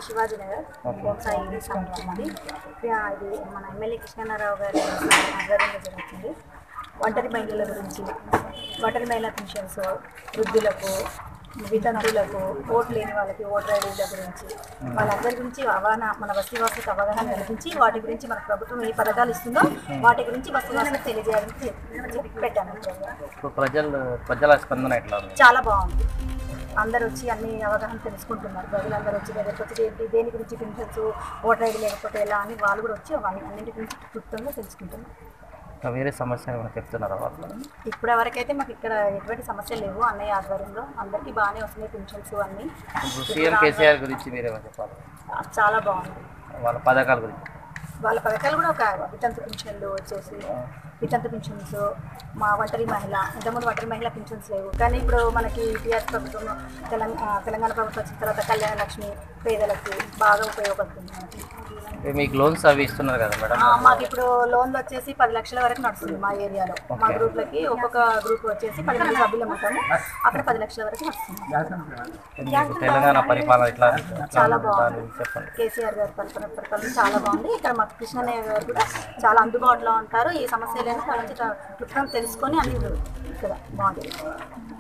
శివాజీ నగర్ బొంసాయి ఇది సంఘం అది ఇది మన ఎమ్మెల్యే కృష్ణారావు గారి ఆధ్వర్యంలో జరుగుతుంది ఒంటరి మహిళల గురించి ఒంటరి మహిళా పెన్షన్స్ వృద్ధులకు వితంతువులకు ఓటు లేని వాళ్ళకి ఓటర్ ఐడీల గురించి వాళ్ళందరి గురించి అవగాహన మన వస్తీవాసులకు అవగాహన కల్పించి వాటి గురించి మన ప్రభుత్వం ఏ పథకాలు ఇస్తుందో వాటి గురించి వస్తీవాసులకు తెలియజేయడానికి చెప్పి పెట్టాను ప్రోగ్రాం. ఇప్పుడు ప్రజలు ప్రజల స్పందన ఎట్లా ఉంది చాలా బాగుంది అందరూ వచ్చి అన్ని అవగాహన తెలుసుకుంటున్నారు ప్రజలందరూ వచ్చి దగ్గరకు వచ్చి ఏంటి దేని గురించి పెన్షన్స్ ఓటర్ ఐడి లేకపోతే ఎలా అని వాళ్ళు కూడా వచ్చి అవన్నీ అన్నింటి గురించి క్లుప్తంగా తెలుసుకుంటున్నారు ఇంకా వేరే సమస్య ఏమైనా చెప్తున్నారా వాళ్ళు ఇప్పటి వరకైతే మాకు ఇక్కడ ఎటువంటి సమస్యలు లేవు అన్నయ్య ఆధ్వర్యంలో అందరికీ బాగానే వస్తున్నాయి పెన్షన్స్ అన్నీ ఇప్పుడు సీఎం కేసీఆర్ గురించి మీరేమో చెప్పాలి చాలా బాగుంది వాళ్ళ పథకాల గురించి వాళ్ళ పథకాలు కూడా ఒక వితంతు పెన్షన్లు వచ్చేసి వితంతు పెన్షన్స్ మా ఒంటరి మహిళ ఇంతకుముందు ఒంటరి మహిళ పెన్షన్స్ లేవు కానీ ఇప్పుడు మనకి టీఆర్ఎస్ ప్రభుత్వం తెలంగాణ తెలంగాణ ప్రభుత్వం వచ్చిన తర్వాత కళ్యాణ లక్ష్మి పేదలకు బాగా ఉపయోగపడుతుంది మనకి. అంటే మీకు లోన్స్ అవి ఇస్తున్నారు కదా మేడం ఆ, మాకు ఇప్పుడు లోన్లు వచ్చేసి పది లక్షల వరకు నడుస్తుంది మా ఏరియాలో మా గ్రూప్లకి ఒక్కొక్క గ్రూప్ వచ్చేసి పది మంది సభ్యులు ఉంటాము అక్కడ పది లక్షల వరకు నడుస్తుంది మీకు తెలంగాణ పరిపాలన ఎట్లా ఎట్లా చాలా ఉంది? బాగుంది. దాని గురించి చెప్పండి కేసీఆర్ గారి పరిపాలన పరిపాలన చాలా బాగుంది ఇక్కడ మాకు కృష్ణయ్య గారు కూడా చాలా అందుబాటులో ఉంటారు ఈ సమస్యలను గురించి క్లుప్తంగా తెలుసుకొని అన్ని ఇక్కడ బాగుంది